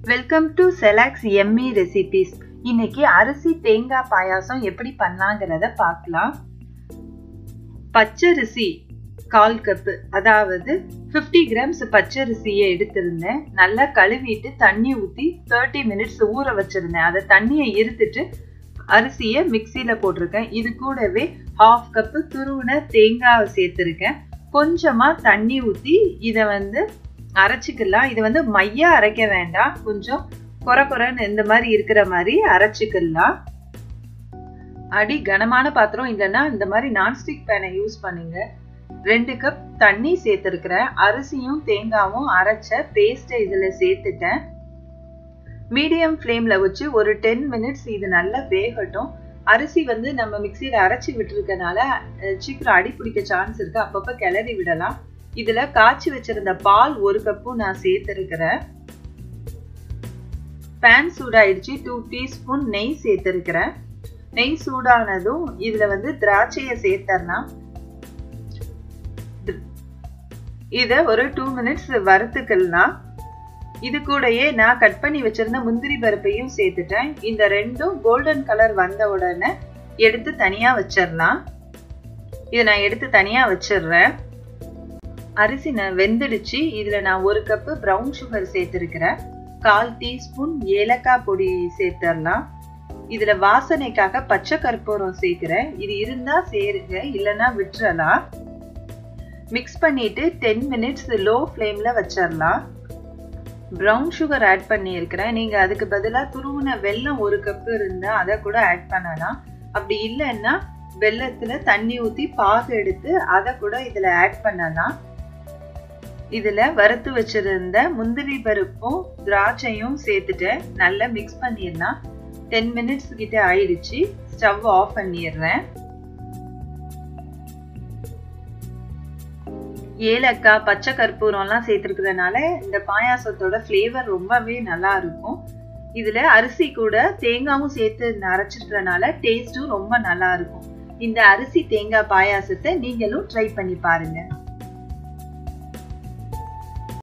welcome to செலாக்ஸ் எம்மி recipes இன்னைக்கு அரிசி தேங்காய் பாயாசம் எப்படி பண்ணலாங்கிறத பார்க்கலாம் பச்சரிசி கால் கப்பு அதாவது ஃபிஃப்டி கிராம்ஸ் பச்சரிசியை எடுத்திருந்தேன் நல்லா கழுவிட்டு தண்ணி ஊற்றி தேர்ட்டி மினிட்ஸ் ஊற வச்சிருந்தேன் அதை தண்ணியை இருத்துட்டு அரிசியை மிக்சியில் போட்டிருக்கேன் இது கூடவே ஹாஃப் கப்பு துருவின தேங்காய் சேர்த்துருக்கேன் கொஞ்சமாக தண்ணி ஊற்றி இதை வந்து அரைச்சிக்கலாம் இது வந்து மையா அரைக்க வேண்டாம் கொஞ்சம் குறை குறைன்னு இந்த மாதிரி இருக்கிற மாதிரி அரைச்சிக்கலாம் அடி கனமான பாத்திரம் இல்லைன்னா இந்த மாதிரி நான்ஸ்டிக் பேனை யூஸ் பண்ணுங்க ரெண்டு கப் தண்ணி சேர்த்துருக்கிறேன் அரிசியும் தேங்காவும் அரைச்ச பேஸ்ட்டை இதில் சேர்த்துட்டேன் மீடியம் ஃப்ளேமில் வச்சு ஒரு டென் மினிட்ஸ் இது நல்லா வேகட்டும் அரிசி வந்து நம்ம மிக்சியில் அரைச்சி விட்டுருக்கனால சீக்கிரம் அடி பிடிக்க சான்ஸ் இருக்கு அப்பப்போ கிளறி விடலாம் இதுல காய்ச்சி வச்சிருந்த பால் ஒரு கப்பும் நான் சேர்த்திருக்கிறேன் பேன் சூடாயிடுச்சு டூ டீஸ்பூன் நெய் சேர்த்திருக்கிறேன் நெய் சூடானதும் இதுல வந்து திராட்சையை சேர்த்தரலாம் இத ஒரு டூ மினிட்ஸ் வறுத்துக்கலாம் இது கூடயே நான் கட் பண்ணி வச்சிருந்த முந்திரி பருப்பையும் சேர்த்துட்டேன் இந்த ரெண்டும் கோல்டன் கலர் வந்த உடனே எடுத்து தனியா வச்சிடலாம் இதை நான் எடுத்து தனியா வச்சிடுறேன் அரிசி நான் வெந்துடுச்சு இதில் நான் ஒரு கப்பு ப்ரௌன் சுகர் சேர்த்துருக்கிறேன் கால் டீஸ்பூன் ஏலக்காய் பொடி சேர்த்துடலாம் இதில் வாசனைக்காக பச்சை கற்பூரம் சேர்க்குறேன் இது இருந்தால் சேருங்க இல்லைன்னா விட்டுறலாம் மிக்ஸ் பண்ணிட்டு டென் மினிட்ஸ் லோ ஃப்ளேமில் வச்சிடலாம் ப்ரௌன் சுகர் ஆட் பண்ணியிருக்கிறேன் நீங்கள் அதுக்கு பதிலாக துருவின வெல்லம் ஒரு கப்பு இருந்தால் அதை கூட ஆட் பண்ணலாம் அப்படி இல்லைன்னா வெள்ளத்தில் தண்ணி ஊற்றி பாகு எடுத்து அதை கூட இதில் ஆட் பண்ணலாம் இதுல வறுத்து வச்சிருந்த முந்திரி பருப்பும் திராட்சையும் சேர்த்துட்டு நல்லா மிக்ஸ் பண்ணிடலாம் டென் மினிட்ஸ் கிட்ட ஆயிடுச்சு ஸ்டவ் ஆஃப் பண்ணிடுறேன் ஏலக்காய் பச்சை கற்பூரம்லாம் சேர்த்துருக்கிறதுனால இந்த பாயாசத்தோட ஃப்ளேவர் ரொம்பவே நல்லா இருக்கும் இதுல அரிசி கூட தேங்காவும் சேர்த்து அரைச்சிருக்கிறதுனால டேஸ்டும் ரொம்ப நல்லா இருக்கும் இந்த அரிசி தேங்காய் பாயாசத்தை நீங்களும் ட்ரை பண்ணி பாருங்க